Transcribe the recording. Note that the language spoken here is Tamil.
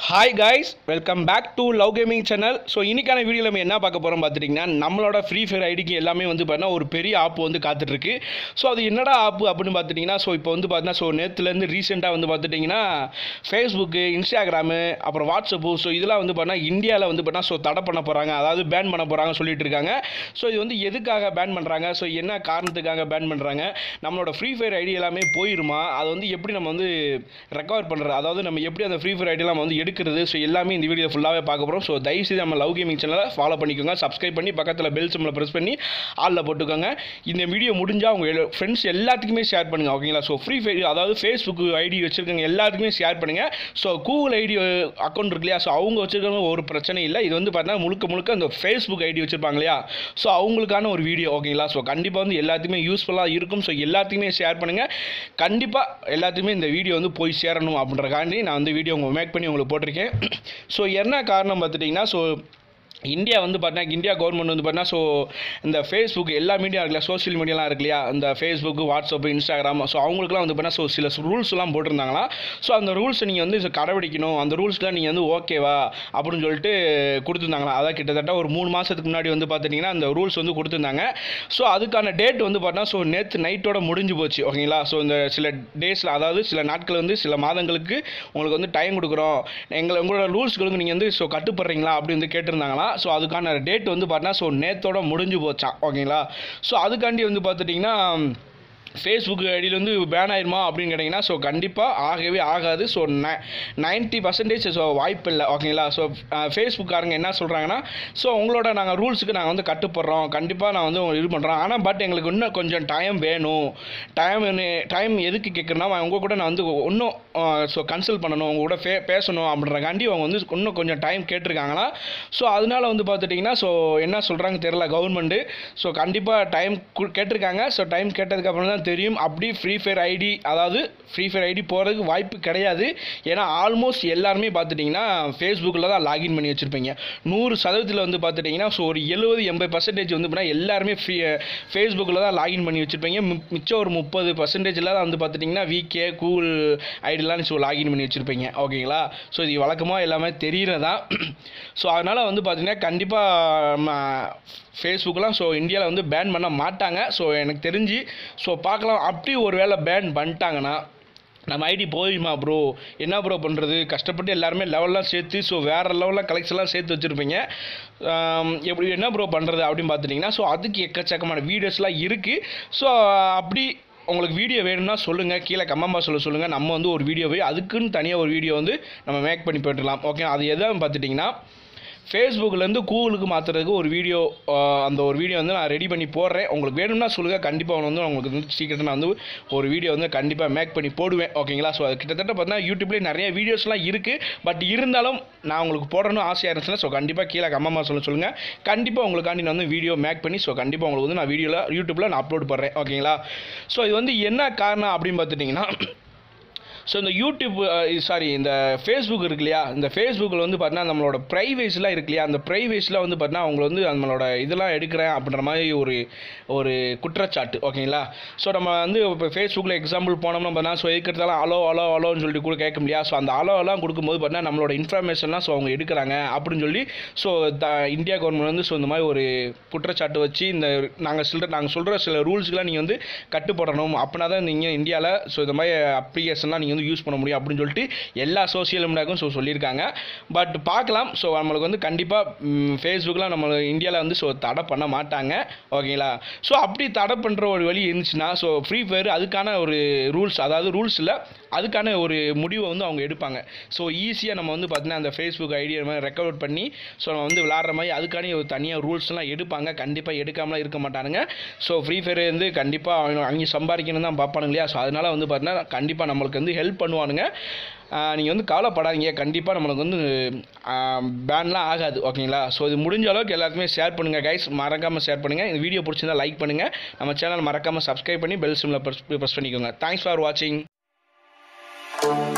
hi guys welcome back to love gaming channel so இன்னைக்கான வீடியோவில் நம்ம என்ன பார்க்க போகிறோம் பார்த்துட்டிங்கன்னா நம்மளோட ஃப்ரீ ஃபயர் ஐடிக்கு எல்லாமே வந்து பார்த்தீங்கன்னா ஒரு பெரிய ஆப் வந்து காத்துட்ருக்கு ஸோ அது என்னடா ஆப் அப்படின்னு பார்த்துட்டிங்கன்னா ஸோ இப்போ வந்து பார்த்தீங்கன்னா ஸோ நேற்றுலேருந்து ரீசெண்டாக வந்து பார்த்துட்டிங்கன்னா ஃபேஸ்புக்கு இன்ஸ்டாகிராமு அப்புறம் வாட்ஸ்அப்பு ஸோ இதெல்லாம் வந்து பார்த்தீங்கன்னா இந்தியாவில் வந்து பார்த்தீங்கன்னா ஸோ தடை பண்ண போகிறாங்க அதாவது பேன் பண்ண போகிறாங்க சொல்லிட்டு இருக்காங்க ஸோ இது வந்து எதுக்காக பேன் பண்ணுறாங்க ஸோ என்ன காரணத்துக்காக பேன் பண்ணுறாங்க நம்மளோட ஃப்ரீ ஃபயர் ஐடி எல்லாமே போயிருமா அதை வந்து எப்படி நம்ம வந்து ரெக்கவர் பண்ணுறது அதாவது நம்ம எப்படி அந்த ஃப்ரீ ஃபயர் ஐடியெல்லாம் நம்ம வந்து எடுக்கிறது ஸோ எல்லாமே இந்த வீடியோ ஃபுல்லாகவே பார்க்க போகிறோம் ஸோ தயவுசெய்து நம்ம லவ் கேமிங் சேனலை ஃபாலோ பண்ணிக்கோங்க சப்ஸ்கிரைப் பண்ணி பக்கத்தில் பெல் சிம்மில் ப்ரெஸ் பண்ணி ஆளில் போட்டுக்கோங்க இந்த வீடியோ முடிஞ்சால் உங்கள் ஃப்ரெண்ட்ஸ் எல்லாத்துக்குமே ஷேர் பண்ணுங்கள் ஓகேங்களா ஸோ ஃப்ரீ ஃபயர் அதாவது ஃபேஸ்புக் ஐடி வச்சுருக்கவங்க எல்லாத்துக்குமே ஷேர் பண்ணுங்கள் ஸோ கூகுள் ஐடி அக்கௌண்ட் இருக்கு இல்லையா ஸோ அவங்க வச்சுருக்கவங்க ஒரு பிரச்சனை இல்லை இது வந்து பார்த்தீங்கன்னா முழுக்க முழுக்க அந்த ஃபேஸ்புக் ஐடி வச்சுருப்பாங்க இல்லையா ஸோ அவங்களுக்கான ஒரு வீடியோ ஓகேங்களா ஸோ கண்டிப்பாக வந்து எல்லாத்துக்குமே யூஸ்ஃபுல்லாக இருக்கும் ஸோ எல்லாத்துக்குமே ஷேர் பண்ணுங்கள் கண்டிப்பாக எல்லாத்துக்குமே இந்த வீடியோ வந்து போய் சேரணும் அப்படின்றக்காண்டி நான் வந்து வீடியோ உங்கள் மேக் பண்ணி உங்களுக்கு போட்டிருக்கேன் ஸோ என்ன காரணம் பார்த்துட்டிங்கன்னா ஸோ இந்தியா வந்து பார்த்தீங்கன்னா இந்தியா கவர்மெண்ட் வந்து பார்த்தீங்கன்னா ஸோ இந்த ஃபேஸ்புக் எல்லா மீடியா இருக்குல்ல சோஷியல் மீடியாலாம் இருக்கு இல்லையா இந்த ஃபேஸ்புக் வாட்ஸ்அப் இன்ஸ்டாகிராம் ஸோ அவங்களுக்குலாம் வந்து பார்த்தீங்கன்னா ஸோ சில ரூல்ஸ்லாம் போட்டிருந்தாங்களா ஸோ அந்த ரூல்ஸை நீங்கள் வந்து கடைபிடிக்கணும் அந்த ரூல்ஸ்லாம் நீங்கள் வந்து ஓகேவா அப்படின்னு சொல்லிட்டு கொடுத்துருந்தாங்களா அதான் கிட்டத்தட்ட ஒரு மூணு மாதத்துக்கு முன்னாடி வந்து பார்த்துட்டிங்கன்னா அந்த ரூல்ஸ் வந்து கொடுத்துருந்தாங்க ஸோ அதுக்கான டேட் வந்து பார்த்தீங்கன்னா ஸோ நேற்று நைட்டோட முடிஞ்சு போச்சு ஓகேங்களா ஸோ இந்த சில டேஸில் அதாவது சில நாட்கள் வந்து சில மாதங்களுக்கு உங்களுக்கு வந்து டைம் கொடுக்குறோம் எங்களை உங்களோட ரூல்ஸ்களுக்கு நீங்கள் வந்து ஸோ கட்டுப்படுறீங்களா அப்படி வந்து கேட்டிருந்தாங்களா ஸோ அதுக்கான டேட் வந்து பார்த்தீங்கன்னா ஸோ நேத்தோட முடிஞ்சு போச்சான் ஓகேங்களா ஸோ அதுக்காண்டி வந்து பார்த்துட்டிங்கன்னா ஃபேஸ்புக் ஐடியில் வந்து பேன் ஆயிருமா அப்படின்னு கேட்டிங்கன்னா ஸோ கண்டிப்பாக ஆகவே ஆகாது ஸோ நைன்ட்டி பர்சன்டேஜ் ஸோ வாய்ப்பு இல்லை ஓகேங்களா ஸோ ஃபேஸ்புக்காரங்க என்ன சொல்கிறாங்கன்னா ஸோ உங்களோட நாங்கள் ரூல்ஸுக்கு நாங்கள் வந்து கட்டுப்படுறோம் கண்டிப்பாக நான் வந்து இது பண்ணுறோம் ஆனால் பட் எங்களுக்கு இன்னும் கொஞ்சம் டைம் வேணும் டைம் டைம் எதுக்கு கேட்குறேன்னா உங்கள் கூட நான் வந்து இன்னும் ஸோ கன்சல்ட் பண்ணணும் உங்கள் கூட பே பேசணும் அப்படின்றக்காண்டி அவங்க வந்து இன்னும் கொஞ்சம் டைம் கேட்டிருக்காங்களா ஸோ அதனால வந்து பார்த்துட்டிங்கன்னா ஸோ என்ன சொல்கிறாங்க தெரில கவர்மெண்ட்டு ஸோ கண்டிப்பாக டைம் கேட்டிருக்காங்க ஸோ டைம் கேட்டதுக்கப்புறம் தான் தெரியும் அப்படி ஃப்ரீ ஃபயர் ஐடி அதாவது ஃப்ரீ ஃபயர் ஐடி போகிறதுக்கு வாய்ப்பு கிடையாது ஏன்னா ஆல்மோஸ்ட் எல்லாருமே பார்த்துட்டிங்கன்னா ஃபேஸ்புக்கில் தான் லாகின் பண்ணி வச்சுருப்பீங்க நூறு சதவீதத்தில் வந்து பார்த்துட்டிங்கன்னா ஸோ ஒரு எழுபது எண்பது பர்சன்டேஜ் வந்து பார்த்தீங்கன்னா எல்லாருமே ஃப்ரீ ஃபேஸ்புக்கில் தான் லாகின் பண்ணி வச்சுருப்பீங்க மிச்சம் ஒரு முப்பது பர்சன்டேஜில் தான் வந்து பார்த்துட்டிங்கன்னா விகே கூகுள் ஐடிலாம் ஸோ லாகின் பண்ணி வச்சுருப்பீங்க ஓகேங்களா ஸோ இது வழக்கமாக எல்லாமே தெரிகிறதான் ஸோ அதனால் வந்து பார்த்திங்கன்னா கண்டிப்பாக ஃபேஸ்புக்கெலாம் ஸோ இந்தியாவில் வந்து பேன் பண்ண மாட்டாங்க ஸோ எனக்கு தெரிஞ்சு ஸோ பார்க்கலாம் அப்படி ஒரு வேளை பேன் பண்ணிட்டாங்கன்னா நம்ம ஐடி போயுமா ப்ரோ என்ன ப்ரோ பண்ணுறது கஷ்டப்பட்டு எல்லாருமே லெவல்லாம் சேர்த்து ஸோ வேறு லெவலில் கலெக்ஷன்லாம் சேர்த்து வச்சுருப்பீங்க எப்படி என்ன ப்ரோ பண்ணுறது அப்படின்னு பார்த்துட்டிங்கன்னா ஸோ அதுக்கு எக்கச்சக்கமான வீடியோஸ்லாம் இருக்குது ஸோ அப்படி உங்களுக்கு வீடியோ வேணும்னா சொல்லுங்கள் கீழே கம்மம்பா சொல்ல சொல்லுங்கள் நம்ம வந்து ஒரு வீடியோவே அதுக்குன்னு தனியாக ஒரு வீடியோ வந்து நம்ம மேக் பண்ணி போட்டுடலாம் ஓகே அது எதாவது பார்த்துட்டிங்கன்னா ஃபேஸ்புக்லேருந்து கூகுளுக்கு மாற்றுறதுக்கு ஒரு வீடியோ அந்த ஒரு வீடியோ வந்து நான் ரெடி பண்ணி போடுறேன் உங்களுக்கு வேணும்னா சொல்லுங்கள் கண்டிப்பாக வந்து உங்களுக்கு வந்து சீக்கிரத்தில் நான் வந்து ஒரு வீடியோ வந்து கண்டிப்பாக மேக் பண்ணி போடுவேன் ஓகேங்களா ஸோ அது கிட்டத்தட்ட பார்த்தீங்கன்னா யூடியூப்லேயே நிறைய வீடியோஸ்லாம் இருக்குது பட் இருந்தாலும் நான் உங்களுக்கு போடணும்னு ஆசையாக இருந்துச்சுன்னா ஸோ கண்டிப்பாக கீழே கம்மமாக சொல்ல சொல்லுங்கள் கண்டிப்பாக உங்களுக்காண்டி நான் வந்து வீடியோ மேக் பண்ணி ஸோ கண்டிப்பாக உங்களுக்கு வந்து நான் வீடியோவில் யூடியூப்பில் நான் அப்லோட் பண்ணுறேன் ஓகேங்களா ஸோ இது வந்து என்ன காரணம் அப்படின்னு பார்த்துட்டிங்கன்னா ஸோ இந்த யூடியூப் சாரி இந்த ஃபேஸ்புக் இருக்கு இல்லையா இந்த ஃபேஸ்புக்கில் வந்து பார்த்தீங்கன்னா நம்மளோட ப்ரைவேஸ்லாம் இருக்கு இல்லையா அந்த ப்ரைவேஸ்லாம் வந்து பார்த்தீங்கன்னா அவங்க வந்து நம்மளோட இதெல்லாம் எடுக்கிறேன் அப்படின்ற மாதிரி ஒரு ஒரு குற்றச்சாட்டு ஓகேங்களா ஸோ நம்ம வந்து இப்போ ஃபேஸ்புக்கில் எக்ஸாம்பிள் போனோம்னா பார்த்தீங்கன்னா ஸோ எதுக்கிறதாலும் அலோ அலோ அலோன்னு சொல்லிட்டு கூட கேட்க முடியா ஸோ அந்த அலோலாம் கொடுக்கும்போது பார்த்தீங்கன்னா நம்மளோட இன்ஃபர்மேஷன்லாம் ஸோ அவங்க எடுக்கிறாங்க அப்படின்னு சொல்லி ஸோ த இந்தியா கவர்மெண்ட் வந்து ஸோ இந்த மாதிரி ஒரு குற்றச்சாட்டு வச்சு இந்த நாங்கள் சொல்கிற நாங்கள் சொல்கிற சில ரூல்ஸ்க்கெலாம் நீங்கள் வந்து கட்டுப்படணும் அப்படின்னா தான் நீங்கள் இந்தியாவில் ஸோ இந்த மாதிரி அப்ளிகேஷன்லாம் நீங்கள் வந்து யூஸ் பண்ண முடியும் அப்படின்னு சொல்லிட்டு எல்லா சோசியல் மீடியாவுக்கும் ஸோ சொல்லியிருக்காங்க பட் பார்க்கலாம் ஸோ நம்மளுக்கு வந்து கண்டிப்பாக ஃபேஸ்புக்கில் நம்ம இந்தியாவில் வந்து ஸோ தடை பண்ண மாட்டாங்க ஓகேங்களா ஸோ அப்படி தடை பண்ணுற ஒரு வழி இருந்துச்சுன்னா ஸோ ஃப்ரீ ஃபயர் அதுக்கான ஒரு ரூல்ஸ் அதாவது ரூல்ஸ் இல்லை அதுக்கான ஒரு முடிவை வந்து அவங்க எடுப்பாங்க ஸோ ஈஸியாக நம்ம வந்து பார்த்தீங்கன்னா அந்த ஃபேஸ்புக் ஐடியா மாதிரி ரெக்கவர் பண்ணி ஸோ நம்ம வந்து விளாட்ற மாதிரி அதுக்கான ஒரு தனியாக ரூல்ஸ்லாம் எடுப்பாங்க கண்டிப்பாக எடுக்காமலாம் இருக்க மாட்டானுங்க ஸோ ஃப்ரீ ஃபயர் வந்து கண்டிப்பாக அவங்க அங்கே சம்பாதிக்கணும் தான் பார்ப்பானுங்க இல்லையா ஸோ அதனால் வந்து பார்த்தீங்கன்னா கண்டிப்பாக நம்மளுக்கு வந்து ஹெல்ப் பண்ணுவானுங்க நீங்கள் வந்து கவலைப்படாதீங்க கண்டிப்பாக நம்மளுக்கு வந்து பேன்லாம் ஆகாது ஓகேங்களா ஸோ இது முடிஞ்ச அளவுக்கு எல்லாத்துக்குமே ஷேர் பண்ணுங்கள் கைஸ் மறக்காமல் ஷேர் பண்ணுங்கள் இந்த வீடியோ பிடிச்சிருந்தா லைக் பண்ணுங்கள் நம்ம சேனல் மறக்காமல் சப்ஸ்கிரைப் பண்ணி பெல் சிம்மில் ப்ரெஸ் ப்ரெஸ் பண்ணிக்கோங்க தேங்க்ஸ் ஃபார் வாட்சிங்